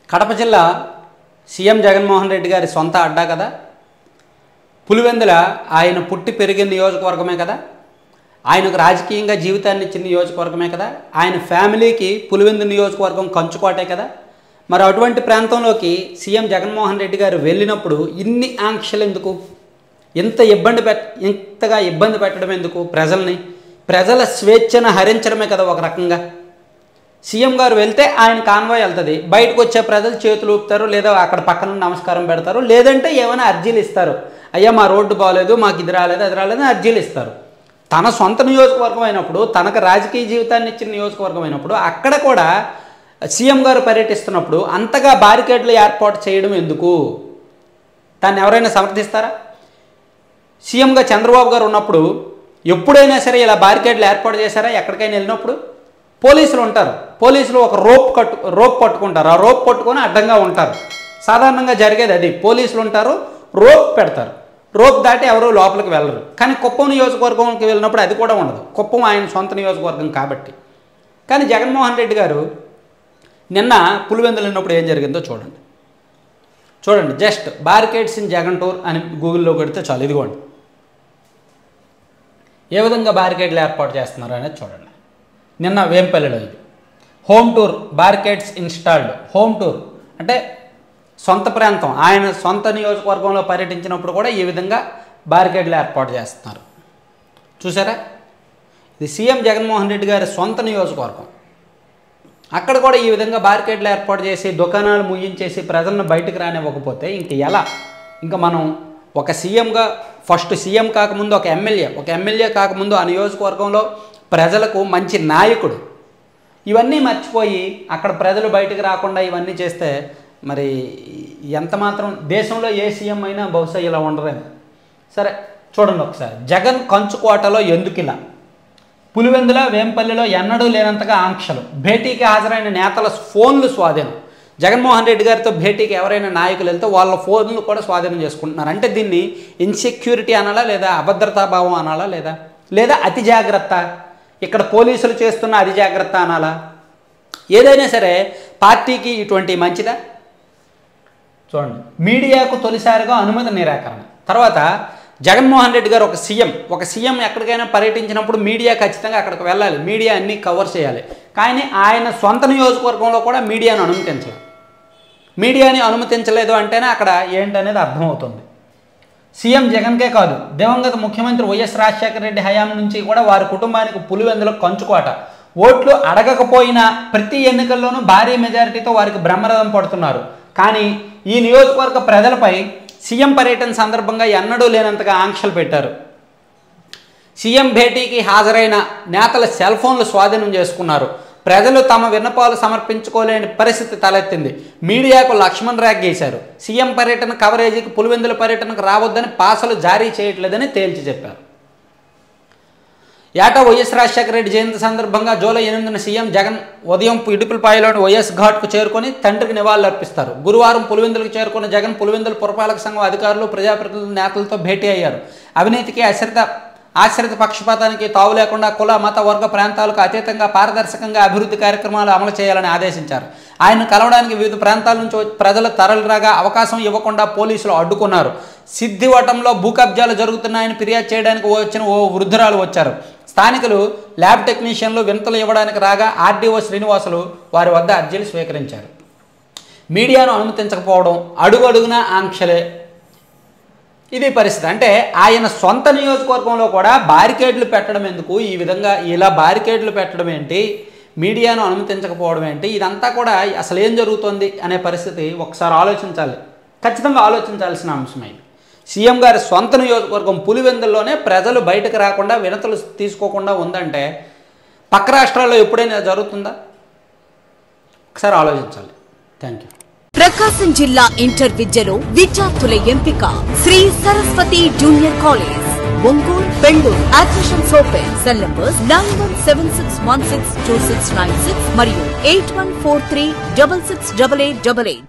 కడప జిల్లా సీఎం జగన్మోహన్ రెడ్డి గారి సొంత అడ్డా కదా పులివెందుల ఆయన పుట్టి పెరిగిన నియోజకవర్గమే కదా ఆయనకు రాజకీయంగా జీవితాన్ని ఇచ్చిన నియోజకవర్గమే కదా ఆయన ఫ్యామిలీకి పులివెందు నియోజకవర్గం కంచుకోటే కదా మరి అటువంటి ప్రాంతంలోకి సీఎం జగన్మోహన్ రెడ్డి గారు వెళ్ళినప్పుడు ఇన్ని ఆంక్షలు ఎందుకు ఇంత ఇబ్బంది పెట్ ఇంతగా ఇబ్బంది పెట్టడం ఎందుకు ప్రజల్ని ప్రజల స్వేచ్ఛను హరించడమే కదా ఒక రకంగా సీఎం గారు వెళ్తే ఆయన కాన్వాయ్ వెళ్తుంది బయటకు వచ్చే ప్రజలు చేతులు ఊపుతారు లేదా అక్కడ పక్కన నమస్కారం పెడతారు లేదంటే ఏమైనా అర్జీలు ఇస్తారు అయ్యా మా రోడ్డు బాగలేదు మాకు ఇది రాలేదు అది రాలేదు అని అర్జీలు ఇస్తారు తన సొంత నియోజకవర్గం అయినప్పుడు తనకు రాజకీయ జీవితాన్ని ఇచ్చిన నియోజకవర్గం అయినప్పుడు అక్కడ కూడా సీఎం గారు పర్యటిస్తున్నప్పుడు అంతగా బారికేడ్లు ఏర్పాటు చేయడం ఎందుకు దాన్ని ఎవరైనా సమర్థిస్తారా సీఎంగా చంద్రబాబు గారు ఉన్నప్పుడు ఎప్పుడైనా సరే ఇలా బారికేడ్లు ఏర్పాటు చేశారా ఎక్కడికైనా వెళ్ళినప్పుడు పోలీసులు ఉంటారు పోలీసులు ఒక రోప్ కట్టు రోప్ పట్టుకుంటారు ఆ రోప్ పట్టుకొని అడ్డంగా ఉంటారు సాధారణంగా జరిగేది అది పోలీసులు ఉంటారు రోప్ పెడతారు రోప్ దాటి ఎవరు లోపలికి వెళ్ళరు కానీ కుప్పం నియోజకవర్గంకి వెళ్ళినప్పుడు అది కూడా ఉండదు కుప్పం ఆయన సొంత నియోజకవర్గం కాబట్టి కానీ జగన్మోహన్ రెడ్డి గారు నిన్న పులివెందులు వెళ్ళినప్పుడు ఏం జరిగిందో చూడండి చూడండి just barricades in Jagan tour అని గూగుల్లో కొడితే చాలు ఇదిగోండి ఏ విధంగా బారికేడ్లు ఏర్పాటు చేస్తున్నారు అనేది చూడండి నిన్న వేంపల్లిలో ఇది home tour barricades installed home tour అంటే సొంత ప్రాంతం ఆయన సొంత నియోజకవర్గంలో పర్యటించినప్పుడు కూడా ఈ విధంగా బారికేడ్లు ఏర్పాటు చేస్తున్నారు చూసారా ఇది సీఎం జగన్మోహన్ రెడ్డి గారి సొంత నియోజకవర్గం అక్కడ కూడా ఈ విధంగా బారికేడ్లు ఏర్పాటు చేసి దుకాణాలు ముయ్యించేసి ప్రజలను బయటకు రానివ్వకపోతే ఇంక ఎలా ఇంకా మనం ఒక సీఎంగా ఫస్ట్ సీఎం కాకముందు ఒక ఎమ్మెల్యే ఒక ఎమ్మెల్యే కాకముందు ఆ నియోజకవర్గంలో ప్రజలకు మంచి నాయకుడు ఇవన్నీ మర్చిపోయి అక్కడ ప్రజలు బయటకు రాకుండా ఇవన్నీ చేస్తే మరి ఎంత మాత్రం దేశంలో ఏ సీఎం అయినా బహుశా ఇలా ఉండరేమో సరే చూడండి ఒకసారి జగన్ కంచుకోటలో ఎందుకు ఇలా పులివెందుల వేంపల్లిలో ఎన్నడూ లేనంతగా ఆంక్షలు భేటీకి హాజరైన నేతల ఫోన్లు స్వాధీనం జగన్మోహన్ రెడ్డి గారితో భేటీకి ఎవరైనా నాయకులు వెళ్తే వాళ్ళ ఫోన్లు కూడా స్వాధీనం చేసుకుంటున్నారు అంటే దీన్ని ఇన్సెక్యూరిటీ అనాలా లేదా అభద్రతాభావం అనాలా లేదా లేదా అతి జాగ్రత్త ఇక్కడ పోలీసులు చేస్తున్న అతి జాగ్రత్త అనాలా ఏదైనా సరే పార్టీకి ఇటువంటి మంచిదా చూడండి మీడియాకు తొలిసారిగా అనుమతి నిరాకరణ తర్వాత జగన్మోహన్ రెడ్డి గారు ఒక సీఎం ఒక సీఎం ఎక్కడికైనా పర్యటించినప్పుడు మీడియా ఖచ్చితంగా అక్కడికి వెళ్ళాలి మీడియా అన్నీ కవర్ చేయాలి కానీ ఆయన సొంత నియోజకవర్గంలో కూడా మీడియాను అనుమతించాలి మీడియాని అనుమతించలేదు అంటేనే అక్కడ ఏంటనేది అర్థమవుతుంది సీఎం జగన్కే కాదు దివంగత ముఖ్యమంత్రి వైఎస్ రాజశేఖర రెడ్డి హయాం నుంచి కూడా వారి కుటుంబానికి పులివెందులో కంచుకోట ఓట్లు అడగకపోయినా ప్రతి ఎన్నికల్లోనూ భారీ మెజారిటీతో వారికి బ్రహ్మరథం పడుతున్నారు కానీ ఈ నియోజకవర్గ ప్రజలపై సీఎం పర్యటన సందర్భంగా ఎన్నడూ లేనంతగా ఆంక్షలు పెట్టారు సీఎం భేటీకి హాజరైన నేతల సెల్ ఫోన్లు స్వాధీనం చేసుకున్నారు ప్రజలు తమ విన్నపాలు సమర్పించుకోలేని పరిస్థితి తలెత్తింది మీడియాకు లక్ష్మణ్ ర్యాగ్ గీశారు సీఎం పర్యటన కవరేజీకి పులివెందుల పర్యటనకు రావద్దని పాసలు జారీ చేయట్లేదని తేల్చి చెప్పారు ఏటా వైఎస్ రాజశేఖర రెడ్డి జయంతి సందర్భంగా జూలై ఎనిమిదిన సీఎం జగన్ ఉదయం ఇడుపులపాయలోని వైఎస్ ఘాట్కు చేరుకొని తండ్రికి నివాళులర్పిస్తారు గురువారం పులివెందులకు చేరుకున్న జగన్ పులివెందుల పురపాలక సంఘం అధికారులు ప్రజాప్రతినిధుల నేతలతో భేటీ అయ్యారు అవినీతికి ఆశ్రిత ఆశ్రిత పక్షపాతానికి తావు లేకుండా కుల మత వర్గ ప్రాంతాలకు అతీతంగా పారదర్శకంగా అభివృద్ధి కార్యక్రమాలు అమలు చేయాలని ఆదేశించారు ఆయన కలవడానికి వివిధ ప్రాంతాల నుంచి వచ్చి ప్రజలు తరలిరాగా అవకాశం ఇవ్వకుండా పోలీసులు అడ్డుకున్నారు సిద్ధివటంలో భూ కబ్జాలు జరుగుతున్నాయని ఫిర్యాదు చేయడానికి వచ్చిన ఓ వృద్ధురాలు వచ్చారు స్థానికులు ల్యాబ్ టెక్నీషియన్లు వింతలు ఇవ్వడానికి రాగా ఆర్డీఓ శ్రీనివాసులు వారి వద్ద అర్జీలు స్వీకరించారు మీడియాను అనుమతించకపోవడం అడుగు అడుగునా ఆంక్షలే ఇది పరిస్థితి అంటే ఆయన సొంత నియోజకవర్గంలో కూడా బారికేడ్లు పెట్టడం ఎందుకు ఈ విధంగా ఇలా బారికేడ్లు పెట్టడం ఏంటి మీడియాను అనుమతించకపోవడం ఏంటి ఇదంతా కూడా అసలు ఏం జరుగుతుంది అనే పరిస్థితి ఒకసారి ఆలోచించాలి ఖచ్చితంగా ఆలోచించాల్సిన అంశమే ఇది సీఎం గారి సొంత నియోజకవర్గం పులివెందుల్లోనే ప్రజలు బయటకు రాకుండా వినతులు తీసుకోకుండా ఉందంటే పక్క రాష్ట్రాల్లో ఎప్పుడైనా జరుగుతుందా ఒకసారి ఆలోచించాలి థ్యాంక్ యూ ప్రకాశం జిల్లా ఇంటర్ విద్యలో విద్యార్థుల ఎంపిక Sri Saraswati junior college Ongole Bengaluru admissions open cell numbers nine one seven six one six two six nine six మరియు eight one four three double six double eight double eight